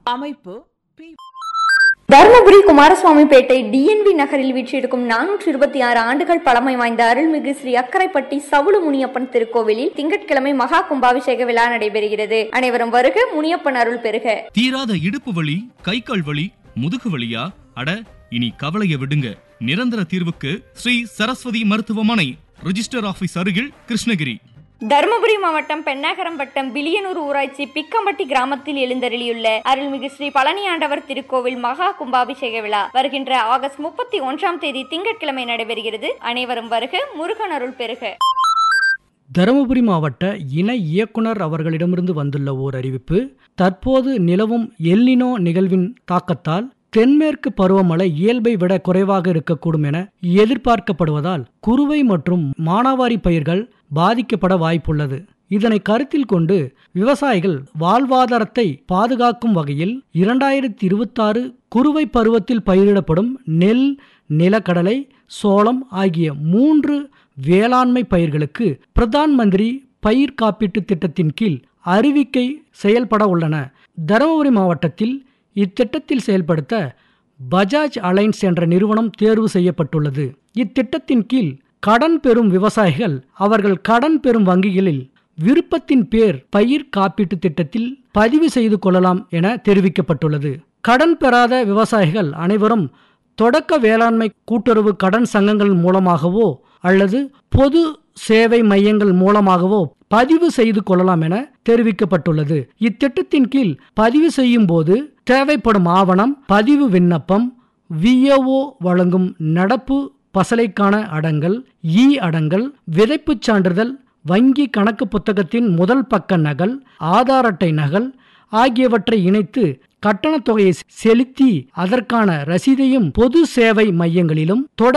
அமைப்பு B Dharmapuri குமாரசுவாமிப்பேட்டை DNV நகரில் வீற்றிருக்கும் நானூற்று இருபத்தி ஆறு ஆண்டுகள் பழமை வாய்ந்த அருள்மிகு ஸ்ரீ அக்கரைப்பட்டி சவுளு முனியப்பன் திருக்கோவிலில் திங்கட்கிழமை மகா கும்பாபிஷேக விழா நடைபெறுகிறது அனைவரும் வருக முனியப்பன் அருள் பெறுக தீராத இடுப்பு வலி கை கால் வலி முதுகு வலியா அட இனி கவலைய விடுங்க நிரந்தர தீர்வுக்கு ஸ்ரீ சரஸ்வதி மருத்துவமனை ரிஜிஸ்டர் ஆபீஸ் அருகில் கிருஷ்ணகிரி தருமபுரி மாவட்டம் பெண்ணாகரம் வட்டம் பிலியனூர் ஊராட்சி பிக்கம்பட்டி கிராமத்தில் எழுந்தருளியுள்ள அருள்மிகு ஸ்ரீ பழனி ஆண்டவர் திருக்கோவில் மகா கும்பாபிஷேக விழா வருகின்ற ஆகஸ்ட் முப்பத்தி ஒன்றாம் தேதி திங்கட்கிழமை நடைபெறுகிறது அனைவரும் வருக முருகன் அருள் பெறுக தருமபுரி மாவட்ட இணை இயக்குனர் அவர்களிடமிருந்து வந்துள்ள ஓர் அறிவிப்பு தற்போது நிலவும் எல்னினோ நிகழ்வின் தாக்கத்தால் தென்மேற்கு பருவமழை இயல்பை விட குறைவாக இருக்கக்கூடும் என எதிர்பார்க்கப்படுவதால் குறுவை மற்றும் மானாவாரி பயிர்கள் பாதிக்கப்பட வாய்ப்புள்ளது இதனை கருத்தில் கொண்டு விவசாயிகள் வாழ்வாதாரத்தை பாதுகாக்கும் வகையில் இரண்டாயிரத்தி இருபத்தாறு குறுவை பருவத்தில் பயிரிடப்படும் நெல் நிலக்கடலை சோளம் ஆகிய மூன்று வேளாண்மை பயிர்களுக்கு பிரதான் மந்திரி பயிர் காப்பீட்டு திட்டத்தின் கீழ் அறிவிக்கை செயல்பட உள்ளன தருமபுரி மாவட்டத்தில் இத்திட்டத்தில் செயல்படுத்த பஜாஜ் அலைன்ஸ் என்ற நிறுவனம் தேர்வு செய்யப்பட்டுள்ளது இத்திட்டத்தின் கீழ் கடன் பெறும் விவசாயிகள் அவர்கள் கடன் பெறும் வங்கிகளில் விருப்பத்தின் பேர் பயிர் காப்பீட்டு திட்டத்தில் பதிவு செய்து கொள்ளலாம் என தெரிவிக்கப்பட்டுள்ளது கடன் பெறாத விவசாயிகள் அனைவரும் தொடக்க வேளாண்மை கூட்டுறவு கடன் சங்கங்கள் மூலமாகவோ அல்லது பொது சேவை மையங்கள் மூலமாகவோ பதிவு செய்து கொள்ளலாம் என தெரிவிக்கப்பட்டுள்ளது இத்திட்டத்தின் கீழ் பதிவு செய்யும் போது தேவைப்படும் ஆவணம் பதிவு விண்ணப்பம் விஏஓ வழங்கும் நடப்பு பசலைக்கான அடங்கல் இ அடங்கல் விதைப்புச் சான்றிதழ் வங்கி கணக்கு புத்தகத்தின் முதல் பக்க நகல் ஆதார் அட்டை நகல் ஆகியவற்றை இணைத்து கட்டணத் தொகையை செலுத்தி அதற்கான ரசீதையும் பொது சேவை மையங்களிலும் தொடர்